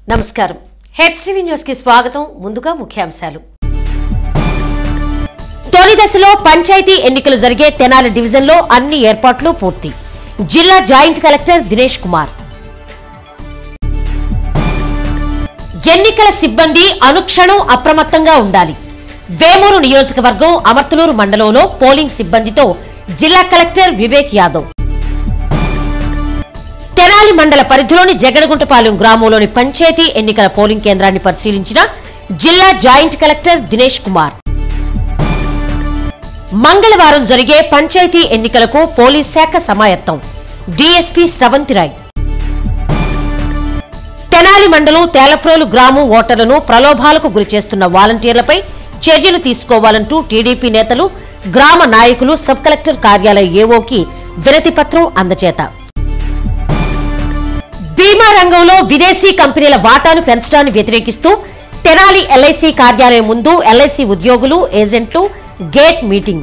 నమస్కారం HCV news కి స్వాగతం ముందుగా ముఖ్యాంశాలు తొలి దశలో పంచాయతీ ఎన్నికలు జరిగే తెనాలి డివిజన్లో అన్ని ఏర్పాట్లు పూర్తి జిల్లా జాయింట్ కలెక్టర్ దినేష్ కుమార్ ఎన్నికల సిబ్బంది అనుక్షణం అప్రమత్తంగా ఉండాలి వేమూరు నియోజకవర్గం అమర్తలూరు మండలంలో పోలింగ్ సిబ్బందితో జిల్లా కలెక్టర్ వివేక్ యాదవ్ తెనాలి మండల పరిధిలోని జగడగుంటపాలెం గ్రామంలోని పంచాయతీ ఎన్నికల పోలింగ్ కేంద్రాన్ని పరిశీలించిన జిల్లా జాయింట్ కలెక్టర్ దినేష్ కుమార్ మంగళవారం జరిగే పంచాయతీ ఎన్నికలకు పోలీస్ శాఖ సమాయత్తం డీఎస్పీ స్రవంతిరాయ్ తెనాలి మండలం తేలప్రోలు గ్రామం ఓటర్లను ప్రలోభాలకు గురిచేస్తున్న వాలంటీర్లపై చర్యలు తీసుకోవాలంటూ టీడీపీ నేతలు గ్రామ నాయకులు సబ్ కలెక్టర్ కార్యాలయ ఏవోకి వినతి పత్రం అందజేత బీమా రంగంలో విదేశీ కంపెనీల వాటాను పెంచడాన్ని వ్యతిరేకిస్తూ తెనాలి ఎల్ఐసి కార్యాలయం ముందు ఎల్ఐసి ఉద్యోగులు ఏజెంట్లు గేట్ మీటింగ్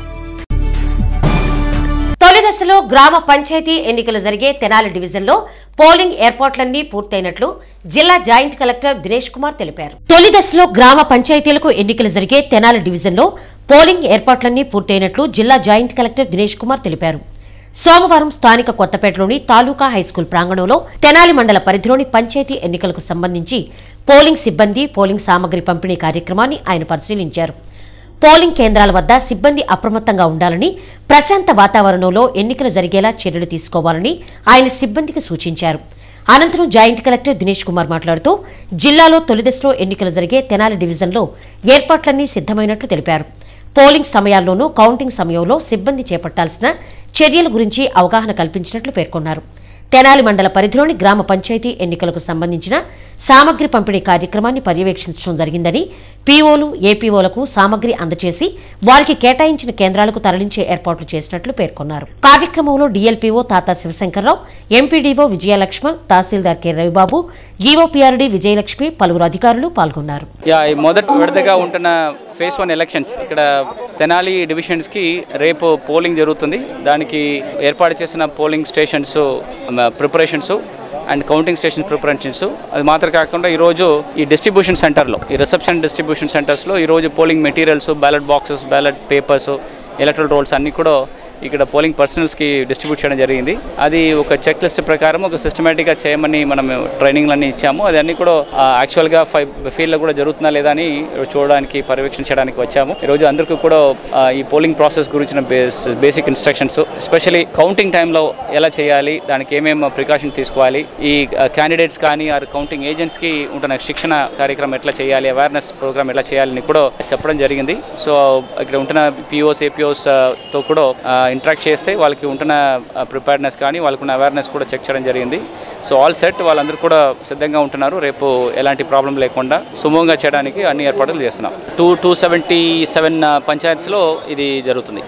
తొలి దశలో గ్రామ పంచాయతీ ఎన్నికలు జరిగే తెనాలి డివిజన్లో పోలింగ్ ఏర్పాట్లన్నీ పూర్తయినట్లు జిల్లా జాయింట్ కలెక్టర్ దినేష్ కుమార్ తెలిపారు తొలి దశలో గ్రామ పంచాయతీలకు ఎన్నికలు జరిగే తెనాలి డివిజన్లో పోలింగ్ ఏర్పాట్లన్నీ పూర్తయినట్లు జిల్లా జాయింట్ కలెక్టర్ దినేష్ కుమార్ తెలిపారు సోమవారం స్థానిక కొత్తపేటలోని తాలూకా హైస్కూల్ ప్రాంగణంలో తెనాలి మండల పరిధిలోని పంచాయతీ ఎన్నికలకు సంబంధించి పోలింగ్ సిబ్బంది పోలింగ్ సామగ్రి పంపిణీ కార్యక్రమాన్ని ఆయన పరిశీలించారు పోలింగ్ కేంద్రాల వద్ద సిబ్బంది అప్రమత్తంగా ఉండాలని ప్రశాంత వాతావరణంలో ఎన్నికలు జరిగేలా చర్యలు తీసుకోవాలని ఆయన సిబ్బందికి సూచించారు అనంతరం జాయింట్ కలెక్టర్ దినేష్ కుమార్ మాట్లాడుతూ జిల్లాలో తొలిదశలో ఎన్నికలు జరిగే తెనాలి డివిజన్లో ఏర్పాట్లన్నీ సిద్దమైనట్లు తెలిపారు పోలింగ్ సమయాల్లోనూ కౌంటింగ్ సమయంలో సిబ్బంది చేపట్టాల్సిన చర్యల గురించి అవగాహన కల్పించినట్లు పేర్కొన్నారు తెనాలి మండల పరిధిలోని గ్రామ పంచాయతీ ఎన్నికలకు సంబంధించిన సామగ్రి పంపిణీ కార్యక్రమాన్ని పర్యవేక్షించడం జరిగిందని పీఓలు ఏపీఓలకు సామగ్రి అందజేసి వారికి కేటాయించిన కేంద్రాలకు తరలించే ఏర్పాట్లు చేసినట్లు పేర్కొన్నారు కార్యక్రమంలో DLPO Tata Sivasankar Rao MPDO Vijayalakshman tahsildar K Ravibabu EOPRD Vijayalakshmi పలువురు అధికారులు పాల్గొన్నారు యా ఈ మొదటి విడతగా ఉంటున్న ఫేస్ వన్ ఎలక్షన్స్ ఇక్కడ తెనాలి డివిజన్స్కి రేపు పోలింగ్ జరుగుతుంది దానికి ఏర్పాటు చేసిన polling stations preparations and counting station preparations అది మాత్రం కాకుండా ఈరోజు ఈ డిస్ట్రిబ్యూషన్ సెంటర్లో ఈ రిసెప్షన్ డిస్ట్రిబ్యూషన్ సెంటర్స్లో ఈరోజు polling materials ballot boxes ballot papers electoral rolls అన్నీ కూడా ఇక్కడ పోలింగ్ పర్సనల్స్కి డిస్ట్రిబ్యూట్ చేయడం జరిగింది అది ఒక చెక్ లిస్ట్ ప్రకారం ఒక సిస్టమేటిక్గా చేయమని మనం ట్రైనింగ్లన్నీ ఇచ్చాము అది అన్ని కూడా యాక్చువల్గా ఫైవ్ ఫీల్డ్లో కూడా జరుగుతుందా లేదా అని చూడడానికి పర్యవేక్షించడానికి వచ్చాము ఈరోజు అందరికీ కూడా ఆ, ఈ పోలింగ్ ప్రాసెస్ గురించిన base basic instructions especially counting టైంలో ఎలా చేయాలి దానికి ఏమేమి ప్రికాషన్ తీసుకోవాలి ఈ క్యాండిడేట్స్ కానీ ఆర్ కౌంటింగ్ ఏజెంట్స్కి ఉంటున్న శిక్షణ కార్యక్రమం ఎట్లా చేయాలి అవేర్నెస్ ప్రోగ్రామ్ ఎట్లా చేయాలని కూడా చెప్పడం జరిగింది సో ఇక్కడ ఉంటున్న పిఓస్ ఏపీఓస్ తో కూడా ఇంటరాక్ట్ చేస్తే వాళ్ళకి ఉంటున్న ప్రిపేర్నెస్ కానీ వాళ్ళకున్న అవేర్నెస్ కూడా చెక్ చేయడం జరిగింది సో ఆల్ సెట్ వాళ్ళందరూ కూడా సిద్ధంగా ఉంటున్నారు రేపు ఎలాంటి ప్రాబ్లం లేకుండా సుమూహంగా చేయడానికి అన్ని ఏర్పాట్లు చేస్తున్నాం టూ టూ సెవెంటీ సెవెన్ పంచాయత్స్లో ఇది జరుగుతుంది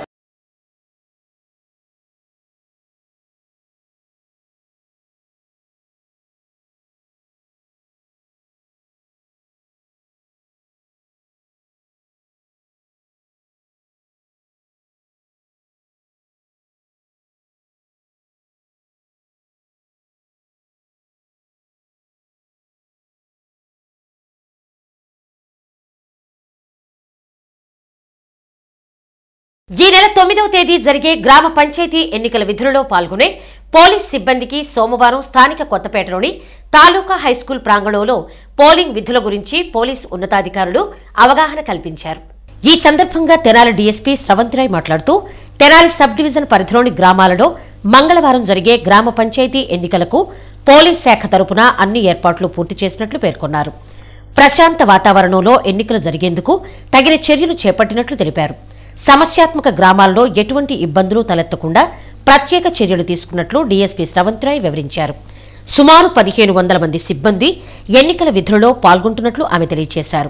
ఈ నెల తొమ్మిదవ తేదీ జరిగే గ్రామ పంచాయతీ ఎన్నికల విధులలో పాల్గొనే పోలీస్ సిబ్బందికి సోమవారం స్థానిక కొత్తపేటలోని తాలూకా హైస్కూల్ ప్రాంగణంలో పోలింగ్ విధుల గురించి పోలీస్ ఉన్నతాధికారులు అవగాహన కల్పించారు ఈ సందర్భంగా తెనాలి డీఎస్పీ స్రవంతిరాయ్ మాట్లాడుతూ తెనాలి సబ్ డివిజన్ పరిధిలోని గ్రామాలలో మంగళవారం జరిగే గ్రామ పంచాయతీ ఎన్నికలకు పోలీస్ శాఖ తరపున అన్ని ఏర్పాట్లు పూర్తి చేసినట్లు పేర్కొన్నారు ప్రశాంత వాతావరణంలో ఎన్నికలు జరిగేందుకు తగిన చర్యలు చేపట్టినట్లు తెలిపారు సమస్యాత్మక గ్రామాల్లో ఎటువంటి ఇబ్బందులు తలెత్తకుండా ప్రత్యేక చర్యలు తీసుకున్నట్లు డీఎస్పీ స్రవంతిరాయ్ వివరించారు సుమారు పదిహేను వందల మంది సిబ్బంది ఎన్నికల విధులలో పాల్గొంటున్నట్లు ఆమె తెలియజేశారు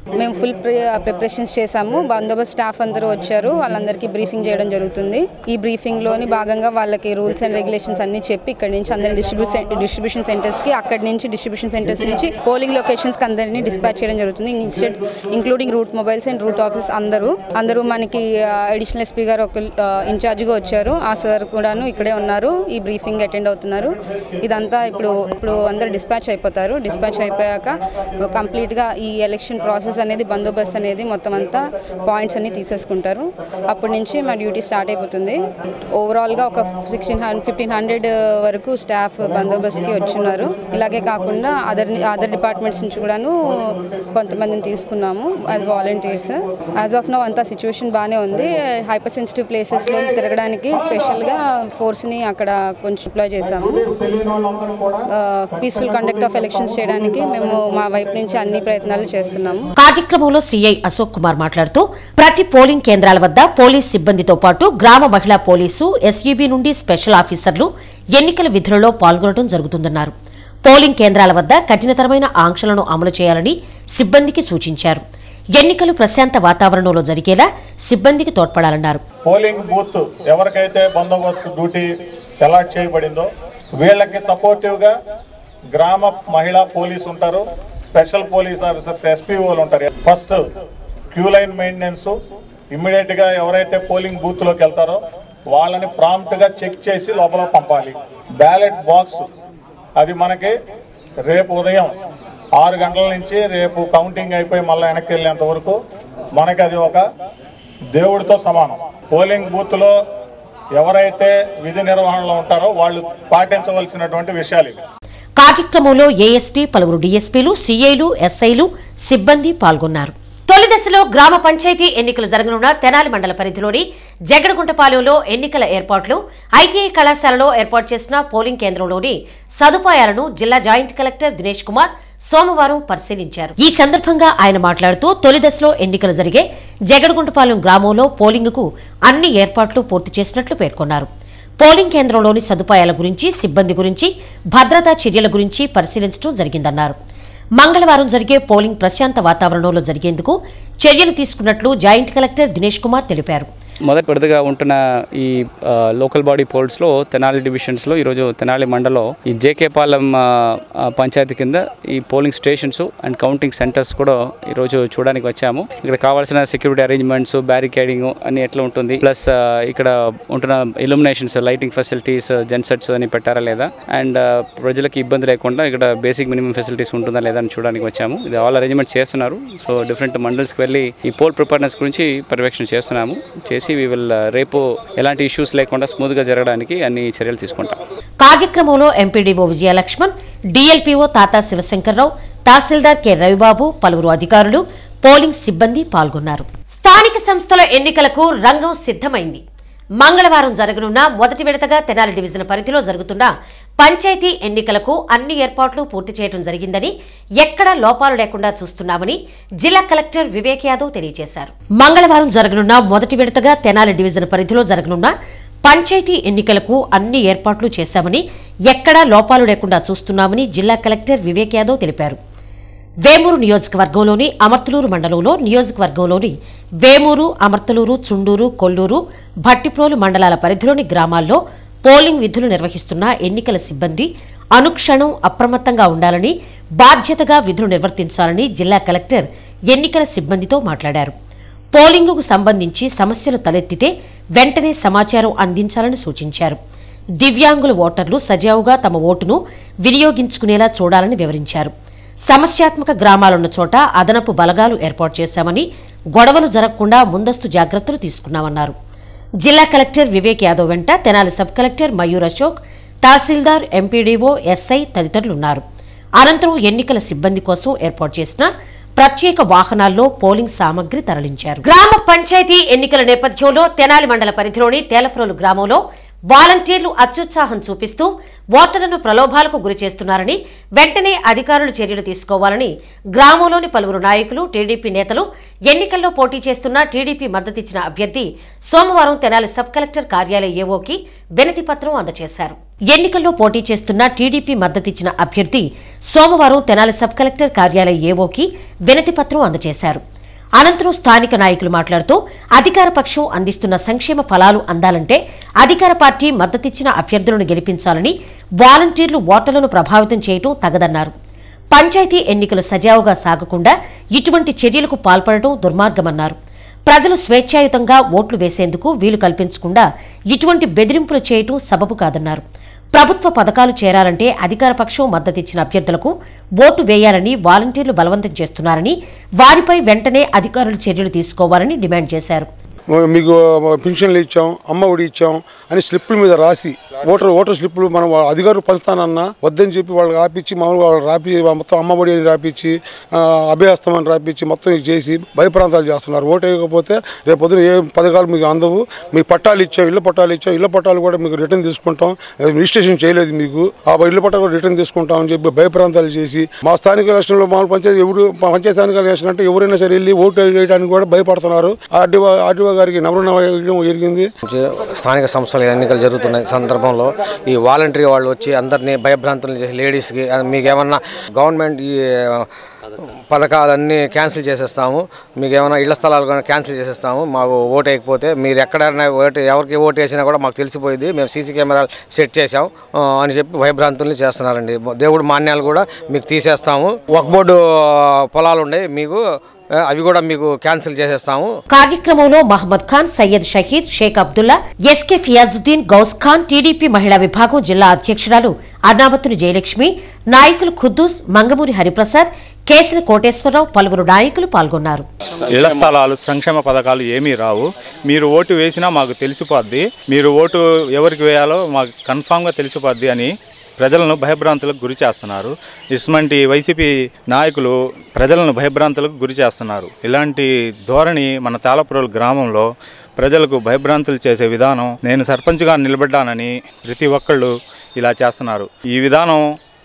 మేము ఫుల్ ప్రిపరేషన్స్ చేసాము బందోబస్తు స్టాఫ్ అందరూ వచ్చారు వాళ్ళందరికీ బ్రీఫింగ్ చేయడం జరుగుతుంది ఈ బ్రీఫింగ్లోని భాగంగా వాళ్ళకి రూల్స్ అండ్ రెగ్యులేషన్స్ అన్ని చెప్పి ఇక్కడ నుంచి అందరి డిస్ట్రిబ్యూషన్ డిస్ట్రిబ్యూషన్ సెంటర్స్కి అక్కడి నుంచి డిస్ట్రిబ్యూషన్ సెంటర్స్ నుంచి పోలింగ్ లొకేషన్స్కి అందరినీ డిస్పాచ్ చేయడం జరుగుతుంది instead including route mobiles and route office అందరూ అందరూ మనకి అడిషనల్ ఎస్పీ గారు ఒక ఇన్ఛార్జ్గా వచ్చారు ఆ సార్ కూడాను ఇక్కడే ఉన్నారు ఈ బ్రీఫింగ్ అటెండ్ అవుతున్నారు ఇదంతా ఇప్పుడు ఇప్పుడు అందరు డిస్పాచ్ అయిపోతారు డిస్పాచ్ అయిపోయాక కంప్లీట్గా ఈ ఎలక్షన్ ప్రాసెస్ అనేది బందోబస్తు అనేది మొత్తం అంతా పాయింట్స్ అన్ని తీసేసుకుంటారు అప్పటి నుంచి మా డ్యూటీ స్టార్ట్ అయిపోతుంది ఓవరాల్గా ఒక సిక్స్టీన్ హండ్రెడ్ ఫిఫ్టీన్ హండ్రెడ్ వరకు స్టాఫ్ బందోబస్తుకి వచ్చున్నారు ఇలాగే కాకుండా అదర్ అదర్ డిపార్ట్మెంట్స్ నుంచి కూడాను కొంతమందిని తీసుకున్నాము అది వాలంటీర్స్ యాజ్ ఆఫ్ నో అంతా సిచ్యువేషన్ బాగానే ఉంది హైపర్ సెన్సిటివ్ ప్లేసెస్లో తిరగడానికి స్పెషల్గా ఫోర్స్ని అక్కడ కొంచెం అప్లై చేశాము పీస్ఫుల్ కండక్ట్ ఆఫ్ ఎలక్షన్స్ చేయడానికి మేము మా వైపు నుంచి అన్ని ప్రయత్నాలు చేస్తున్నాము కార్యక్రమంలో సీఐ అశోక్ కుమార్ మాట్లాడుతూ ప్రతి పోలింగ్ కేంద్రాల వద్ద పోలీస్ సిబ్బందితో పాటు గ్రామ మహిళా పోలీసు ఎస్ఈబీ నుండి స్పెషల్ ఆఫీసర్లు ఎన్నికల విధులలో పాల్గొనడం జరుగుతుందన్నారు పోలింగ్ కేంద్రాల వద్ద కఠినతరమైన ఆంక్షలను అమలు చేయాలని సిబ్బందికి సూచించారు ఎన్నికలు ప్రశాంత వాతావరణంలో జరిగేలా సిబ్బందికి తోడ్పడాలన్నారు పోలింగ్ బూత్ ఎవరికైతే బందోబస్తు డ్యూటీ అలాట్ చేయబడిందో వీళ్ళకి సపోర్టివ్గా గ్రామ మహిళా పోలీస్ ఉంటారు స్పెషల్ పోలీస్ ఆఫీసర్స్ ఎస్పీఓలు ఉంటారు ఫస్ట్ క్యూ లైన్ మెయింటెనెన్స్ ఇమ్మీడియట్గా ఎవరైతే పోలింగ్ బూత్లోకి వెళ్తారో వాళ్ళని ప్రాంప్ట్గా చెక్ చేసి లోపల పంపాలి బ్యాలెట్ బాక్స్ అది మనకి రేపు ఉదయం ఆరు గంటల నుంచి రేపు కౌంటింగ్ అయిపోయి మళ్ళీ వెనక్కి వెళ్ళేంత వరకు మనకి అది ఒక దేవుడితో సమానం పోలింగ్ బూత్లో ఎవరైతే విధి నిర్వహణలో ఉంటారో వాళ్ళు పాటించవలసినటువంటి విషయాలు ఇవి కార్యక్రమంలో ఏఎస్పీ పలువురు డీఎస్పీలు సీఐలు ఎస్ఐలు సిబ్బంది పాల్గొన్నారు తొలి దశలో గ్రామ పంచాయతీ ఎన్నికలు జరగనున్న తెనాలి మండల పరిధిలోని జగడగుంటపాలెంలో ఎన్నికల ఏర్పాట్లు ఐటీఐ కళాశాలలో ఏర్పాటు చేసిన పోలింగ్ కేంద్రంలోని సదుపాయాలను జిల్లా జాయింట్ కలెక్టర్ దినేష్ కుమార్ సోమవారం పరిశీలించారు ఈ సందర్భంగా ఆయన మాట్లాడుతూ తొలి దశలో ఎన్నికలు జరిగే జగడగుంటపాలెం గ్రామంలో పోలింగుకు అన్ని ఏర్పాట్లు పూర్తి చేసినట్లు పేర్కొన్నారు పోలింగ్ కేంద్రంలోని సదుపాయాల గురించి సిబ్బంది గురించి భద్రతా చర్యల గురించి పరిశీలించడం జరిగిందన్నారు మంగళవారం జరిగే పోలింగ్ ప్రశాంత వాతావరణంలో జరిగేందుకు చర్యలు తీసుకున్నట్లు జాయింట్ కలెక్టర్ దినేష్ కుమార్ తెలిపారు మొదటి విడతగా ఉంటున్న ఈ ఆ, లోకల్ బాడీ పోల్స్లో తెనాలి డివిజన్స్లో ఈరోజు తెనాలి మండలం ఈ జేకే పాలెం ఆ, ఆ, పంచాయతీ కింద ఈ polling stations and counting centers కూడా ఈరోజు చూడడానికి వచ్చాము ఇక్కడ కావాల్సిన సెక్యూరిటీ అరేంజ్మెంట్స్ బ్యారికేడింగ్ అన్ని ఎట్లా ఉంటుంది ప్లస్ ఆ, ఇక్కడ ఉంటున్న ఇల్యూమినేషన్స్ లైటింగ్ ఫెసిలిటీస్ జెన్సెట్స్ అని పెట్టారా లేదా అండ్ ప్రజలకు ఇబ్బంది లేకుండా ఇక్కడ బేసిక్ మినిమం ఫెసిలిటీస్ ఉంటుందా లేదా అని చూడడానికి వచ్చాము ఇది ఆల్ అరేంజ్మెంట్ చేస్తున్నారు సో డిఫరెంట్ మండల్స్కి వెళ్ళి ఈ పోల్ ప్రిపేర్నెస్ గురించి పర్యవేక్షణ చేస్తున్నాము చేసి వి విల్ రేపు ఎలాంటి ఇష్యూస్ లేకుండా స్మూత్గా జరగడానికి అన్ని చర్యలు తీసుకుంటాం కార్యక్రమంలో ఎంపీడీఓ విజయలక్ష్మణ్ డీఎల్పీఓ తాతా శివశంకర్రావు తహసీల్దార్ కె రవిబాబు పలువురు అధికారులు పోలింగ్ సిబ్బంది పాల్గొన్నారు స్థానిక సంస్థల ఎన్నికలకు రంగం సిద్ధమైంది మంగళవారం జరగనున్న మొదటి విడతగా తెనాలి డివిజన్ పరిధిలో జరుగుతున్న పంచాయతీ ఎన్నికలకు అన్ని ఏర్పాట్లు పూర్తి చేయడం జరిగిందని ఎక్కడా లోపాలు లేకుండా చూస్తున్నామని జిల్లా కలెక్టర్ వివేక్ యాదవ్ తెలియజేశారు మంగళవారం జరగనున్న మొదటి విడతగా తెనాలి డివిజన్ పరిధిలో జరగనున్న పంచాయతీ ఎన్నికలకు అన్ని ఏర్పాట్లు చేశామని ఎక్కడా లోపాలు లేకుండా చూస్తున్నామని జిల్లా కలెక్టర్ వివేక్ యాదవ్ తెలిపారు వేమూరు నియోజకవర్గంలోని అమర్తలూరు మండలంలో నియోజకవర్గంలోని వేమూరు అమర్తలూరు చుండూరు కొల్లూరు భట్టిప్రోలు మండలాల పరిధిలోని గ్రామాల్లో పోలింగ్ విధులు నిర్వహిస్తున్న ఎన్నికల సిబ్బంది అనుక్షణం అప్రమత్తంగా ఉండాలని బాధ్యతగా విధులు నిర్వర్తించాలని జిల్లా కలెక్టర్ ఎన్నికల సిబ్బందితో మాట్లాడారు పోలింగుకు సంబంధించి సమస్యలు తలెత్తితే వెంటనే సమాచారం అందించాలని సూచించారు దివ్యాంగుల ఓటర్లు సజావుగా తమ ఓటును వినియోగించుకునేలా చూడాలని వివరించారు సమస్యాత్మక గ్రామాలున్న చోట అదనపు బలగాలు ఏర్పాటు చేశామని గొడవలు జరగకుండా ముందస్తు జాగ్రత్తలు తీసుకున్నామన్నారు జిల్లా కలెక్టర్ వివేక్ యాదవ్ వెంట Tenali sub collector Mayur Ashok tahsildar MPDO SI తదితరులున్నారు అనంతరం ఎన్నికల సిబ్బంది కోసం ఏర్పాటు చేసిన ప్రత్యేక వాహనాల్లో పోలింగ్ సామగ్రి తరలించారు గ్రామ పంచాయతీ ఎన్నికల నేపథ్యంలో తెనాలి మండల పరిధిలోని తేలప్రోలు గ్రామంలో వాలంటీర్లు అత్యుత్సాహం చూపిస్తూ ఓటర్లను ప్రలోభాలకు గురి చేస్తున్నారని వెంటనే అధికారులు చర్యలు తీసుకోవాలని గ్రామంలోని పలువురు నాయకులు టీడీపీ నేతలు ఎన్నికల్లో పోటీ చేస్తున్న టీడీపీ మద్దతిచ్చిన అభ్యర్థి సోమవారం తెనాలి సబ్ కలెక్టర్ కార్యాలయ ఏవోకి వినతి పత్రం అందజేశారు ఎన్నికల్లో పోటీ చేస్తున్న టీడీపీ మద్దతిచ్చిన అభ్యర్థి సోమవారం తెనాలి సబ్ కలెక్టర్ కార్యాలయ ఏవోకి వినతి పత్రం అందజేశారు అనంతరం స్థానిక నాయకులు మాట్లాడుతూ అధికార పక్షం అందిస్తున్న సంక్షేమ ఫలాలు అందాలంటే అధికార పార్టీ మద్దతిచ్చిన అభ్యర్థులను గెలిపించాలని వాలంటీర్లు ఓటర్లను ప్రభావితం చేయటం తగదన్నారు పంచాయతీ ఎన్నికలు సజావుగా సాగకుండా ఇటువంటి చర్యలకు పాల్పడటం దుర్మార్గమన్నారు ప్రజలు స్వేచ్ఛాయుతంగా ఓట్లు వేసేందుకు వీలు కల్పించకుండా ఇటువంటి బెదిరింపులు చేయటం సబబు కాదన్నారు ప్రభుత్వ పథకాలు చేరాలంటే అధికార పక్షం మద్దతిచ్చిన అభ్యర్థులకు ఓటు వేయాలని వాలంటీర్లు బలవంతం చేస్తున్నారని వారిపై వెంటనే అధికారులు చర్యలు తీసుకోవాలని డిమాండ్ చేశారు మీకు పెన్షన్లు ఇచ్చాం అమ్మ ఒడి ఇచ్చాం అని స్లిప్పుల మీద రాసి ఓటర్ ఓటర్ స్లిప్పులు మనం వాళ్ళ అధికారులు పంచుతానన్నా వద్దని చెప్పి వాళ్ళకి రాపిచ్చి మామూలుగా వాళ్ళు రాపి మొత్తం అమ్మ ఒడి అని రాపిచ్చి ఆ, అభయహస్తం అని రాపిచ్చి మొత్తం ఇది చేసి భయప్రాంతాలు చేస్తున్నారు ఓటు వేయకపోతే రేపు పొద్దున ఏ పథకాలు మీకు అందవు మీ పట్టాలు ఇచ్చాం ఇళ్ళ పట్టాలు ఇచ్చాం ఇళ్ళ పట్టాలు కూడా మీకు రిటర్న్ తీసుకుంటాం రిజిస్ట్రేషన్ చేయలేదు మీకు ఆ ఇళ్ళ పట్టాలు కూడా రిటర్న్ తీసుకుంటాం అని చెప్పి భయప్రాంతాలు చేసి మా స్థానిక ఎలక్షన్లో మామూలు పంచాయతీ ఎవరు పంచాయతీ స్థానిక ఎలక్షన్ అంటే ఎవరైనా సరే వెళ్ళి ఓటు వేయడానికి కూడా భయపడుతున్నారు ఆర్డీఓ ఆర్డీఓ గారికి నమరణ వేయడం జరిగింది స్థానిక సంస్థల ఎన్నికలు జరుగుతున్న సందర్భంలో ఈ వాలంటరీ వాళ్ళు వచ్చి అందరినీ భయభ్రాంతులు చేసి లేడీస్కి మీకు ఏమన్నా గవర్నమెంట్ ఈ పథకాలన్నీ క్యాన్సిల్ చేసేస్తాము మీకు ఏమైనా ఇళ్ల స్థలాలు కానీ క్యాన్సిల్ చేసేస్తాము మాకు ఓటు వేయకపోతే మీరు ఎక్కడైనా ఓటు ఎవరికి ఓటు వేసినా కూడా మాకు తెలిసిపోయింది మేము సీసీ కెమెరాలు సెట్ చేసాం ఆ, అని చెప్పి భయభ్రాంతుల్ని చేస్తున్నారండి దేవుడు మాన్యాలు కూడా మీకు తీసేస్తాము ఒక బోర్డు పొలాలు ఉన్నాయి మీకు ఆ, అవి కూడా మీకు క్యాన్సిల్ చేసేస్తాము కార్యక్రమంలో మహమ్మద్ ఖాన్ సయ్యద్ షహీద్ షేక్ అబ్దుల్లా ఎస్కే ఫియాజుద్దీన్ గౌస్ ఖాన్ టీడీపీ మహిళా విభాగం జిల్లా అధ్యక్షురాలు అర్నాబత్తుని జయలక్ష్మి నాయకులు ఖుద్దూస్ మంగమూరి హరిప్రసాద్ కేసన కోటేశ్వరరావు పలువురు నాయకులు పాల్గొన్నారు ఇళ్ల స్థలాలు సంక్షేమ పథకాలు ఏమీ రావు మీరు ఓటు వేసినా మాకు తెలిసిపోద్ది మీరు ఓటు ఎవరికి వేయాలో మాకు కన్ఫామ్గా తెలిసిపోద్ది అని ప్రజలను భయభ్రాంతులకు గురి చేస్తున్నారు ఇటువంటి వైసీపీ నాయకులు ప్రజలను భయభ్రాంతులకు గురి చేస్తున్నారు ఇలాంటి ధోరణి మన తాళపురోలు గ్రామంలో ప్రజలకు భయభ్రాంతులు చేసే విధానం నేను సర్పంచ్గా నిలబడ్డానని ప్రతి ఒక్కళ్ళు ఇలా చేస్తున్నారు ఈ విధానం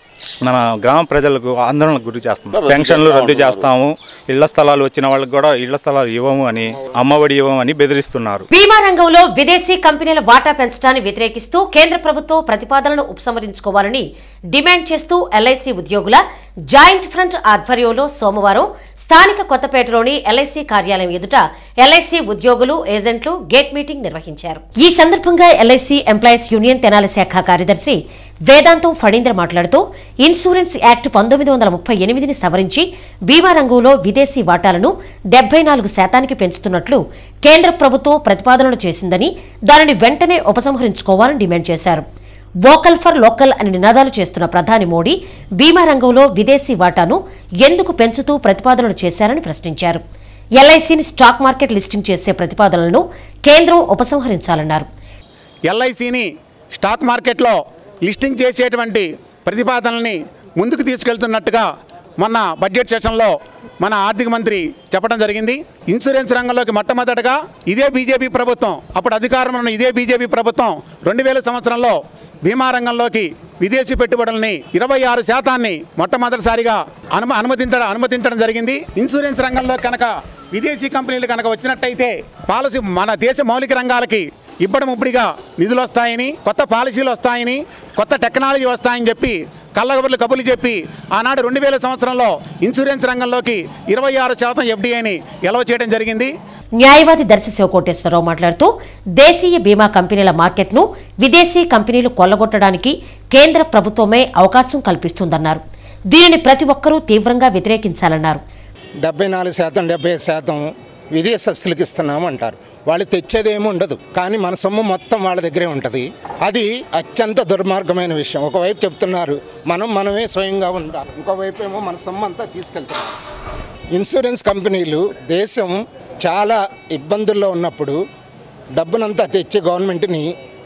మన గ్రామ ప్రజలకు ఆందోళనకు గురి చేస్తాం పెన్షన్లు రద్దు చేస్తాము ఇళ్ల స్థలాలు వచ్చిన వాళ్ళకి కూడా ఇళ్ల స్థలాలు ఇవ్వము అని అమ్మఒడి ఇవ్వము అని బెదిరిస్తున్నారు బీమా రంగంలో విదేశీ కంపెనీల వాటా పెంచడాన్ని వ్యతిరేకిస్తూ కేంద్ర ప్రభుత్వం ప్రతిపాదనను ఉపసంహరించుకోవాలని డిమాండ్ చేస్తూ ఎల్ఐసి ఉద్యోగుల జాయింట్ ఫ్రంట్ ఆధ్వర్యంలో సోమవారం స్థానిక కొత్తపేటలోని ఎల్ఐసి కార్యాలయం ఎదుట ఎల్ఐసి ఉద్యోగులు ఏజెంట్లు గేట్ మీటింగ్ నిర్వహించారు ఈ సందర్భంగా ఎల్ఐసి ఎంప్లాయీస్ యూనియన్ తెనాలి శాఖ కార్యదర్శి వేదాంతం ఫణీంద్ర మాట్లాడుతూ ఇన్సూరెన్స్ యాక్ట్ పంతొమ్మిది వందల ముప్పై ఎనిమిదిని సవరించి బీమా రంగంలో విదేశీ వాటాలను డెబ్బై నాలుగు శాతానికి పెంచుతున్నట్లు కేంద్ర ప్రభుత్వం ప్రతిపాదనలు చేసిందని దానిని వెంటనే ఉపసంహరించుకోవాలని డిమాండ్ చేశారు వోకల్ ఫర్ లోకల్ అని నినాదాలు చేస్తున్న ప్రధాని మోడీ బీమా రంగంలో విదేశీ వాటాను ఎందుకు పెంచుతూ ప్రతిపాదనలు చేశారని ప్రశ్నించారు ఎల్ఐసిని స్టాక్ మార్కెట్ లిస్టింగ్ చేసే ప్రతిపాదనలను కేంద్రం ఉపసంహరించాలన్నారు ఎల్ఐసిని స్టాక్ మార్కెట్లో లిస్టింగ్ చేసేటువంటి ప్రతిపాదనల్ని ముందుకు తీసుకెళ్తున్నట్టుగా మొన్న బడ్జెట్ సెషన్లో మన ఆర్థిక మంత్రి చెప్పడం జరిగింది ఇన్సూరెన్స్ రంగంలోకి మొట్టమొదటగా ఇదే బీజేపీ ప్రభుత్వం అప్పుడు అధికారంలో ఉన్న ఇదే బీజేపీ ప్రభుత్వం రెండు వేల సంవత్సరంలో బీమా రంగంలోకి విదేశీ పెట్టుబడుల్ని ఇరవై ఆరు శాతాన్ని మొట్టమొదటిసారిగా అనుమ అనుమతించడం అనుమతించడం జరిగింది ఇన్సూరెన్స్ రంగంలో కనుక విదేశీ కంపెనీలు కనుక వచ్చినట్టయితే పాలసీ మన దేశ మౌలిక రంగాలకి ఇబ్బడి ముబ్బడిగా నిధులు వస్తాయని కొత్త పాలసీలు వస్తాయని కొత్త టెక్నాలజీ వస్తాయని చెప్పి కళ్ళగబుర్లు కబుర్లు చెప్పి ఆనాడు రెండు వేల సంవత్సరంలో ఇన్సూరెన్స్ రంగంలోకి ఇరవై ఆరు శాతం ఎఫ్డీఐని ఎలవ చేయడం జరిగింది న్యాయవాది దర్శి శివకోటేశ్వరరావు మాట్లాడుతూ దేశీయ బీమా కంపెనీల మార్కెట్ను విదేశీ కంపెనీలు కొల్లగొట్టడానికి కేంద్ర ప్రభుత్వమే అవకాశం కల్పిస్తుందన్నారు దీనిని ప్రతి ఒక్కరూ తీవ్రంగా వ్యతిరేకించాలన్నారు డెబ్బై నాలుగు శాతం డెబ్బై ఐదు శాతం విదేశస్తులకు ఇస్తున్నాము అంటారు వాళ్ళు తెచ్చేదేమి ఉండదు కానీ మన సొమ్ము మొత్తం వాళ్ళ దగ్గరే ఉంటుంది అది అత్యంత దుర్మార్గమైన విషయం ఒకవైపు చెప్తున్నారు మనం మనమే స్వయంగా ఉండాలి ఇంకోవైపు ఏమో మన సొమ్ము అంతా తీసుకెళ్తున్నారు ఇన్సూరెన్స్ కంపెనీలు దేశం చాలా ఇబ్బందుల్లో ఉన్నప్పుడు డబ్బునంతా తెచ్చి గవర్నమెంట్ని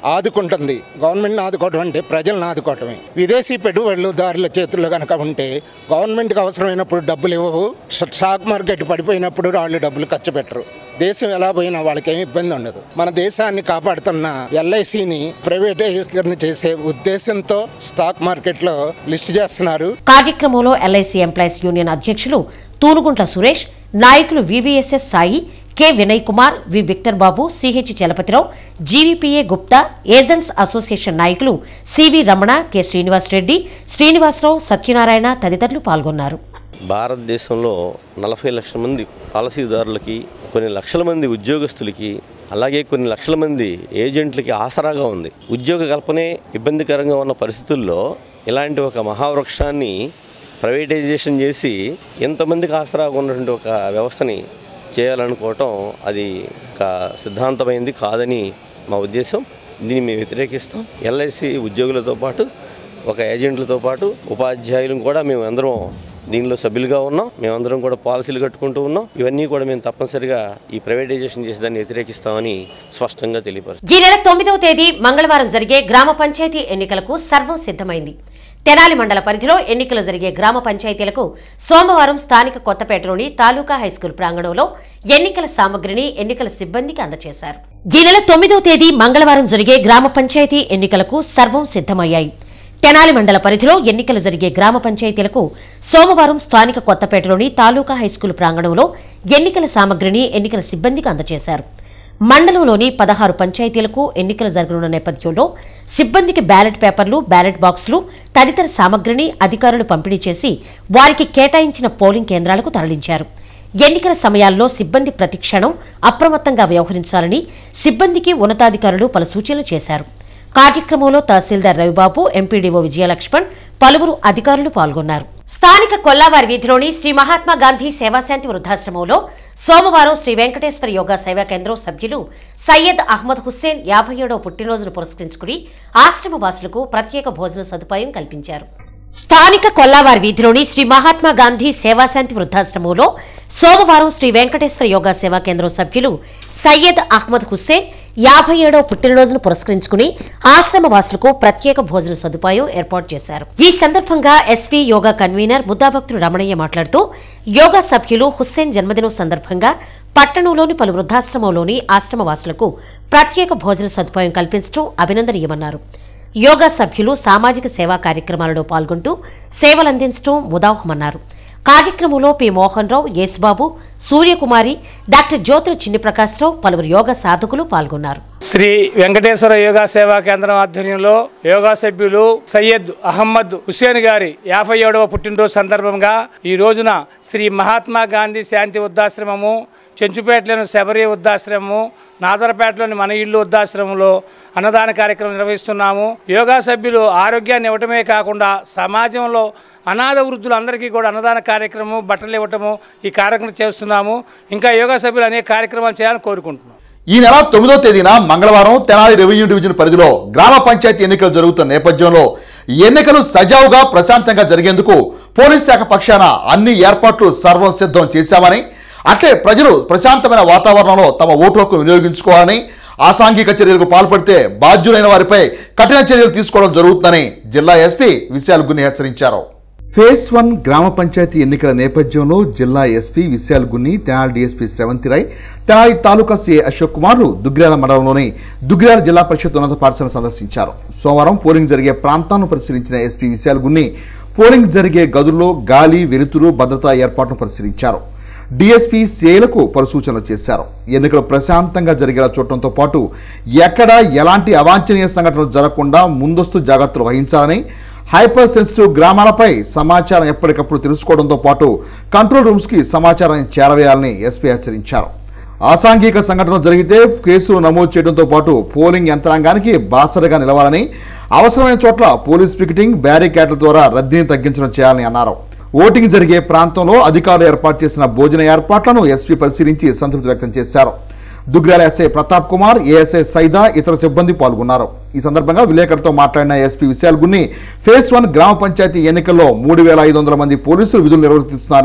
ఆదుకుంటుంది గవర్నమెంట్ని ఆదుకోవటం అంటే ప్రజలను ఆదుకోవటమే విదేశీ పెట్టుబడులదారుల చేతుల్లో కనుక ఉంటే గవర్నమెంట్కి అవసరమైనప్పుడు డబ్బులు ఇవ్వవు స్టాక్ మార్కెట్ పడిపోయినప్పుడు వాళ్ళు డబ్బులు ఖర్చు పెట్టరు దేశం ఎలా పోయినా వాళ్ళకి ఏమి ఇబ్బంది ఉండదు మన దేశాన్ని కాపాడుతున్న ఎల్ఐసిని ప్రైవేటీకరణ చేసే ఉద్దేశంతో స్టాక్ మార్కెట్లో లిస్ట్ చేస్తున్నారు కార్యక్రమంలో ఎల్ఐసి ఎంప్లాయీస్ యూనియన్ అధ్యక్షులు తూనుగుంట్ల సురేష్ నాయకులు VVSS Sai K Vinay Kumar V Victor Babu CH Chalapathi Rao GVPA Gupta agents association నాయకులు సివి రమణ కె శ్రీనివాస్ రెడ్డి శ్రీనివాసరావు సత్యనారాయణ తదితరులు పాల్గొన్నారు భారతదేశంలో నలభై లక్షల మంది పాలసీదారులకి కొన్ని లక్షల మంది ఉద్యోగస్తులకి అలాగే కొన్ని లక్షల మంది ఏజెంట్లకి ఆసరాగా ఉంది ఉద్యోగ కల్పనే ఇబ్బందికరంగా ఉన్న పరిస్థితుల్లో ఇలాంటి ఒక మహావృక్షాన్ని ప్రైవేటైజేషన్ చేసి ఎంతమందికి ఆసరాగా ఉన్నటువంటి ఒక వ్యవస్థని చేయాలనుకోవటం అది ఒక సిద్ధాంతమైంది కాదని మా ఉద్దేశం దీన్ని మేము వ్యతిరేకిస్తాం ఎల్ఐసి ఉద్యోగులతో పాటు ఒక ఏజెంట్లతో పాటు ఉపాధ్యాయులను కూడా మేము అందరం దీనిలో సభ్యులుగా ఉన్నాం మేమందరం కూడా పాలసీలు కట్టుకుంటూ ఉన్నాం ఇవన్నీ కూడా మేము తప్పనిసరిగా ఈ ప్రైవేటైజేషన్ చేసి దాన్ని వ్యతిరేకిస్తామని స్పష్టంగా తెలియపరుస్తాం ఈ నెల తొమ్మిదవ తేదీ మంగళవారం జరిగే గ్రామ పంచాయతీ ఎన్నికలకు సర్వం సిద్ధమైంది తెనాలి మండల పరిధిలో ఎన్నికలు జరిగే గ్రామ పంచాయతీలకు సోమవారం స్థానిక కొత్తపేటలోని తాలూకా హైస్కూల్ ప్రాంగణంలో ఎన్నికల సామగ్రిని ఎన్నికల సిబ్బందికి అందజేశారు ఈ నెల తొమ్మిదవ తేదీ మంగళవారం జరిగే గ్రామ పంచాయతీ ఎన్నికలకు సర్వం సిద్ధమయ్యాయి తెనాలి మండల పరిధిలో ఎన్నికలు జరిగే గ్రామ పంచాయతీలకు సోమవారం స్థానిక కొత్తపేటలోని తాలూకా హైస్కూల్ ప్రాంగణంలో ఎన్నికల సామగ్రిని ఎన్నికల సిబ్బందికి అందజేశారు మండలంలోని పదహారు పంచాయతీలకు ఎన్నికలు జరగనున్న నేపథ్యంలో సిబ్బందికి బ్యాలెట్ పేపర్లు బ్యాలెట్ బాక్సులు తదితర సామగ్రిని అధికారులు పంపిణీ చేసి వారికి కేటాయించిన పోలింగ్ కేంద్రాలకు తరలించారు ఎన్నికల సమయాల్లో సిబ్బంది ప్రతిక్షణం అప్రమత్తంగా వ్యవహరించాలని సిబ్బందికి ఉన్నతాధికారులు పలు సూచనలు చేశారు కార్యక్రమంలో తహసీల్దార్ రవిబాబు ఎంపీడీఓ విజయలక్ష్మణ్ పలువురు అధికారులు పాల్గొన్నారు స్థానిక కొల్లావారి వీధిలోని శ్రీ మహాత్మా గాంధీ సేవాశాంతి వృద్ధాశ్రమంలో సోమవారం శ్రీ వెంకటేశ్వర యోగా సేవా కేంద్రం సభ్యులు సయ్యద్ అహ్మద్ హుస్సేన్ యాభై ఏడవ పుట్టినరోజును పురస్కరించుకుని ఆశ్రమ వాసులకు ప్రత్యేక భోజన సదుపాయం కల్పించారు స్థానిక కొల్లావారి వీధిలోని శ్రీ మహాత్మా గాంధీ సేవాశాంతి వృద్ధాశ్రమంలో సోమవారం శ్రీ వెంకటేశ్వర యోగా సేవా కేంద్రం సభ్యులు సయ్యద్ అహ్మద్ హుస్సేన్ యాభై ఏడవ పుట్టినరోజును పురస్కరించుకుని ఆశ్రమ వాసులకు ప్రత్యేక భోజన సదుపాయం ఏర్పాటు చేశారు ఈ సందర్భంగా ఎస్వీ యోగా కన్వీనర్ ముద్దాభక్తుడు రమణయ్య మాట్లాడుతూ యోగా సభ్యులు హుస్సేన్ జన్మదినం సందర్భంగా పట్టణంలోని పలు వృద్ధాశ్రమంలోని ఆశ్రమ వాసులకు ప్రత్యేక భోజన సదుపాయం కల్పించడం అభినందనీయమన్నారు యోగా సభ్యులు సామాజిక సేవా కార్యక్రమాలలో పాల్గొంటూ సేవలందించడం ముదావహమన్నారు కార్యక్రమంలో పి మోహన్ రావు యేసుబాబు సూర్యకుమారి డాక్టర్ జ్యోతుల చిన్ని ప్రకాశ్రావు పలువురు యోగా సాధకులు పాల్గొన్నారు శ్రీ వెంకటేశ్వర యోగా సేవా కేంద్రం ఆధ్వర్యంలో యోగా సభ్యులు సయ్యద్ అహమ్మద్ హుస్సేన్ గారి యాభై ఏడవ పుట్టినరోజు సందర్భంగా ఈ రోజున శ్రీ మహాత్మా గాంధీ శాంతి వృద్ధాశ్రమము చెంచుపేటలోని శబరి వృద్ధాశ్రమము నాజరపేటలోని మన ఇల్లు వృద్ధాశ్రమంలో అన్నదాన కార్యక్రమం నిర్వహిస్తున్నాము యోగా సభ్యులు ఆరోగ్యాన్ని ఇవ్వటమే కాకుండా సమాజంలో అనాథ వృద్ధులందరికీ కూడా అన్నదాన కార్యక్రమం బట్టలు ఇవ్వటము ఈ కార్యక్రమం చేస్తున్నాము ఇంకా యోగా సభ్యులు అనేక కార్యక్రమాలు చేయాలని కోరుకుంటున్నాం ఈ నెల తొమ్మిదో తేదీన మంగళవారం తెనాలి రెవెన్యూ డివిజన్ పరిధిలో గ్రామ పంచాయతీ ఎన్నికలు జరుగుతున్న నేపథ్యంలో ఎన్నికలు సజావుగా ప్రశాంతంగా జరిగేందుకు పోలీస్ శాఖ పక్షాన అన్ని ఏర్పాట్లు సర్వం సిద్ధం చేశామని అట్లే ప్రజలు ప్రశాంతమైన వాతావరణంలో తమ ఓటు హక్కు వినియోగించుకోవాలని అసాంఘిక చర్యలకు పాల్పడితే బాధ్యులైన వారిపై కఠిన చర్యలు తీసుకోవడం జరుగుతుందని జిల్లా ఎస్పీ విశాల్ గున్ని హెచ్చరించారు ఫేజ్ వన్ గ్రామ పంచాయతీ ఎన్నికల నేపథ్యంలో జిల్లా ఎస్పీ విశాల్ గున్ని తెనాలి డీఎస్పీ శ్రవంతిరాయ్ తెనాలి తాలూకా సీఏ అశోక్ కుమార్లు దుగ్గిరాల మండలంలోని దుగ్గిరాల జిల్లా పరిషత్ ఉన్నత పాఠశాల సందర్శించారు సోమవారం పోలింగ్ జరిగే ప్రాంతాలను పరిశీలించిన ఎస్పీ విశాల్ గున్ని పోలింగ్ జరిగే గదుల్లో గాలి వెలుతురు భద్రతా ఏర్పాట్లను పరిశీలించారు డీఎస్పీ సీఏలకు పలు సూచనలు చేశారు ఎన్నికలు ప్రశాంతంగా జరిగేలా చూడటంతో పాటు ఎక్కడా ఎలాంటి అవాంఛనీయ సంఘటనలు జరగకుండా ముందస్తు జాగ్రత్తలు వహించాలని హైపర్ సెన్సిటివ్ గ్రామాలపై సమాచారం ఎప్పటికప్పుడు తెలుసుకోవడంతో పాటు కంట్రోల్ రూమ్స్ కి సమాచారాన్ని చేరవేయాలని ఎస్పీ హెచ్చరించారు అసాంఘిక సంఘటనలు జరిగితే కేసులు నమోదు చేయడంతో పాటు పోలింగ్ యంత్రాంగానికి బాసరగా నిలవాలని అవసరమైన చోట్ల పోలీస్ పికెటింగ్ బ్యారికేడ్ల ద్వారా రద్దీని తగ్గించడం చేయాలని అన్నారు ఓటింగ్ జరిగే ప్రాంతంలో అధికారులు ఏర్పాటు చేసిన భోజన ఏర్పాట్లను ఎస్పీ పరిశీలించి సంతృప్తి వ్యక్తం చేశారు దుగ్గ్యాల ఎస్ఐ ప్రతాప్ కుమార్ ఏఎస్ఐ సైదా ఇతర సిబ్బంది పాల్గొన్నారు ఈ సందర్భంగా విలేకరులతో మాట్లాడిన SP Vishal Gunni phase one గ్రామ పంచాయతీ ఎన్నికల్లో మూడు వేల ఐదు వందల మంది పోలీసులు విధులు నిర్వర్తిస్తున్నారు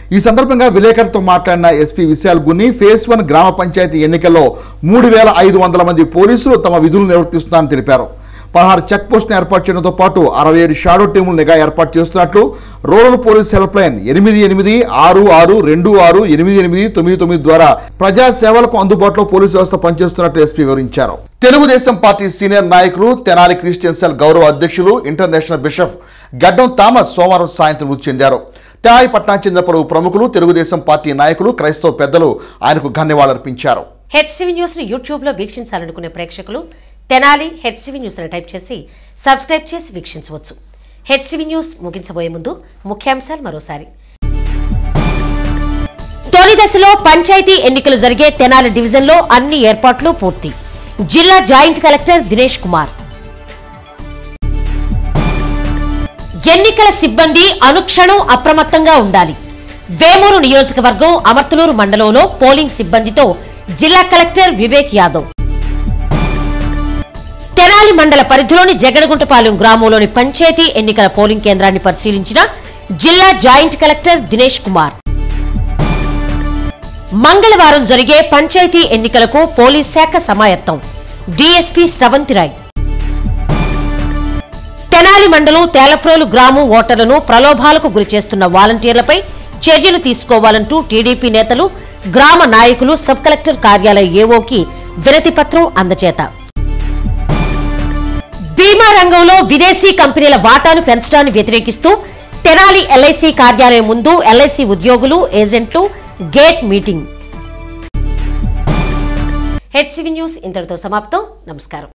ఈ సందర్భంగా విలేకరులతో మాట్లాడిన SP Vishal Gunni phase one గ్రామ పంచాయతీ ఎన్నికల్లో మూడు వేల ఐదు వందల మంది పోలీసులు తమ విధులు నిర్వర్తిస్తున్నారని తెలిపారు పదహారు చెక్ పోస్టును ఏర్పాటు చేయడంతో పాటు అరవై ఏడు షాడో టీములు నిఘా ఏర్పాటు చేస్తున్నట్లు రూరల్ పోలీస్ హెల్ప్ లైన్ ఎనిమిది ఎనిమిది ఆరు ఆరు రెండు ఆరు ఎనిమిది ఎనిమిది తొమ్మిది తొమ్మిది ద్వారా ప్రజా సేవలకు అందుబాటులో పోలీసు వ్యవస్థ పనిచేస్తున్నట్లు ఎస్పీ వివరించారు తెలుగుదేశం పార్టీ సీనియర్ నాయకులు తెనాలి క్రిస్టియన్ సెల్ గౌరవ అధ్యక్షులు ఇంటర్నేషనల్ బిషప్ గడ్డం థామస్ సోమవారం సాయంత్రం మృతి చెందారు తెనాలి పట్టణానికి చెందిన పలువురు ప్రముఖులు తెలుగుదేశం పార్టీ నాయకులు క్రైస్తవ పెద్దలు ఆయనకు ధన్యవాదాలర్పించారు హెచ్సివి న్యూస్ ని యూట్యూబ్ లో వీక్షించాలనుకునే ప్రేక్షకులు తెనాలి హెచ్సివి న్యూస్ అని టైప్ చేసి సబ్స్క్రైబ్ చేసి వీక్షించవచ్చు హెచ్సివి న్యూస్ ముగించబోయే ముందు ముఖ్యాంశాలు మరోసారి తొలి దశలో పంచాయతీ ఎన్నికలు జరిగే తెనాలి డివిజన్లో అన్ని ఏర్పాట్లు పూర్తి జిల్లా జాయింట్ కలెక్టర్ దినేష్ కుమార్ ఎన్నికల సిబ్బంది అనుక్షణం అప్రమత్తంగా ఉండాలి వేమూరు నియోజకవర్గం అమర్తలూరు మండలంలో పోలింగ్ సిబ్బందితో జిల్లా కలెక్టర్ వివేక్ యాదవ్ తెనాలి మండల పరిధిలోని జగడగుంటపాలెం గ్రామంలోని పంచాయతీ ఎన్నికల పోలింగ్ కేంద్రాన్ని పరిశీలించిన జిల్లా జాయింట్ కలెక్టర్ దినేష్ కుమార్ మంగళవారం జరిగే పంచాయతీ ఎన్నికలకు పోలీస్ శాఖ సమాయత్తం డీఎస్పీ స్రవంతిరాయ్ తెనాలి మండలం తేలప్రోలు గ్రామం ఓటర్లను ప్రలోభాలకు గురి చేస్తున్న వాలంటీర్లపై చర్యలు తీసుకోవాలంటూ టీడీపీ నేతలు గ్రామ నాయకులు సబ్ కలెక్టర్ కార్యాలయ ఏవోకి వినతి పత్రం అందజేత బీమా రంగంలో విదేశీ కంపెనీల వాటాను పెంచడాన్ని వ్యతిరేకిస్తూ తెనాలి ఎల్ఐసి కార్యాలయం ముందు ఎల్ఐసి ఉద్యోగులు ఏజెంట్లు గేట్ మీటింగ్ హెచ్సివి న్యూస్ ఇంతటితో సమాప్తం నమస్కారం